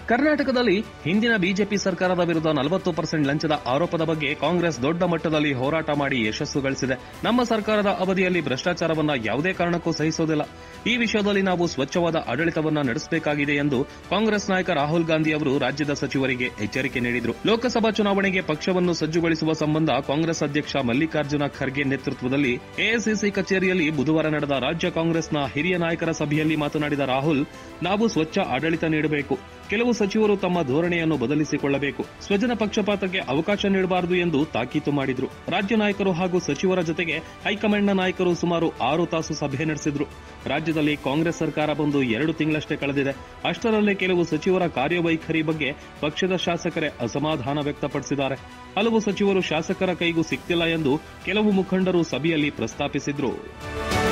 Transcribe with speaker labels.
Speaker 1: ಕರ್ನಾಟಕದಲ್ಲಿ ಹಿಂದಿನ ಬಿಜೆಪಿ ಸರ್ಕಾರದ ವಿರುದ್ಧ ನಲವತ್ತು ಪರ್ಸೆಂಟ್ ಲಂಚದ ಆರೋಪದ ಬಗ್ಗೆ ಕಾಂಗ್ರೆಸ್ ದೊಡ್ಡ ಮಟ್ಟದಲ್ಲಿ ಹೋರಾಟ ಮಾಡಿ ಯಶಸ್ಸು ಗಳಿಸಿದೆ ನಮ್ಮ ಸರ್ಕಾರದ ಅವಧಿಯಲ್ಲಿ ಭ್ರಷ್ಟಾಚಾರವನ್ನ ಯಾವುದೇ ಕಾರಣಕ್ಕೂ ಸಹಿಸೋದಿಲ್ಲ ಈ ವಿಷಯದಲ್ಲಿ ನಾವು ಸ್ವಚ್ಛವಾದ ಆಡಳಿತವನ್ನ ನಡೆಸಬೇಕಾಗಿದೆ ಎಂದು ಕಾಂಗ್ರೆಸ್ ನಾಯಕ ರಾಹುಲ್ ಗಾಂಧಿ ಅವರು ರಾಜ್ಯದ ಸಚಿವರಿಗೆ ಎಚ್ಚರಿಕೆ ನೀಡಿದರು ಲೋಕಸಭಾ ಚುನಾವಣೆಗೆ ಪಕ್ಷವನ್ನು ಸಜ್ಜುಗೊಳಿಸುವ ಸಂಬಂಧ ಕಾಂಗ್ರೆಸ್ ಅಧ್ಯಕ್ಷ ಮಲ್ಲಿಕಾರ್ಜುನ ಖರ್ಗೆ ನೇತೃತ್ವದಲ್ಲಿ ಎಐಸಿಸಿ ಕಚೇರಿಯಲ್ಲಿ ಬುಧವಾರ ನಡೆದ ರಾಜ್ಯ ಕಾಂಗ್ರೆಸ್ನ ಹಿರಿಯ ನಾಯಕರ ಸಭೆಯಲ್ಲಿ ಮಾತನಾಡಿದ ರಾಹುಲ್ ನಾವು ಸ್ವಚ್ಛ ಆಡಳಿತ ನೀಡಬೇಕು ಕೆಲವು ಸಚಿವರು ತಮ್ಮ ಧೋರಣೆಯನ್ನು ಬದಲಿಸಿಕೊಳ್ಳಬೇಕು ಸ್ವಜನ ಪಕ್ಷಪಾತಕ್ಕೆ ಅವಕಾಶ ನೀಡಬಾರದು ಎಂದು ತಾಕೀತು ಮಾಡಿದ್ರು ರಾಜ್ಯ ನಾಯಕರು ಹಾಗೂ ಸಚಿವರ ಜೊತೆಗೆ ಹೈಕಮಾಂಡ್ನ ನಾಯಕರು ಸುಮಾರು ಆರು ತಾಸು ಸಭೆ ನಡೆಸಿದ್ರು ರಾಜ್ಯದಲ್ಲಿ ಕಾಂಗ್ರೆಸ್ ಸರ್ಕಾರ ಬಂದು ಎರಡು ತಿಂಗಳಷ್ಟೇ ಕಳೆದಿದೆ ಅಷ್ಟರಲ್ಲೇ ಕೆಲವು ಸಚಿವರ ಕಾರ್ಯವೈಖರಿ ಬಗ್ಗೆ ಪಕ್ಷದ ಶಾಸಕರೇ ಅಸಮಾಧಾನ ವ್ಯಕ್ತಪಡಿಸಿದ್ದಾರೆ ಹಲವು ಸಚಿವರು ಶಾಸಕರ ಕೈಗೂ ಸಿಕ್ತಿಲ್ಲ ಎಂದು ಕೆಲವು ಮುಖಂಡರು ಸಭೆಯಲ್ಲಿ ಪ್ರಸ್ತಾಪಿಸಿದ್ರು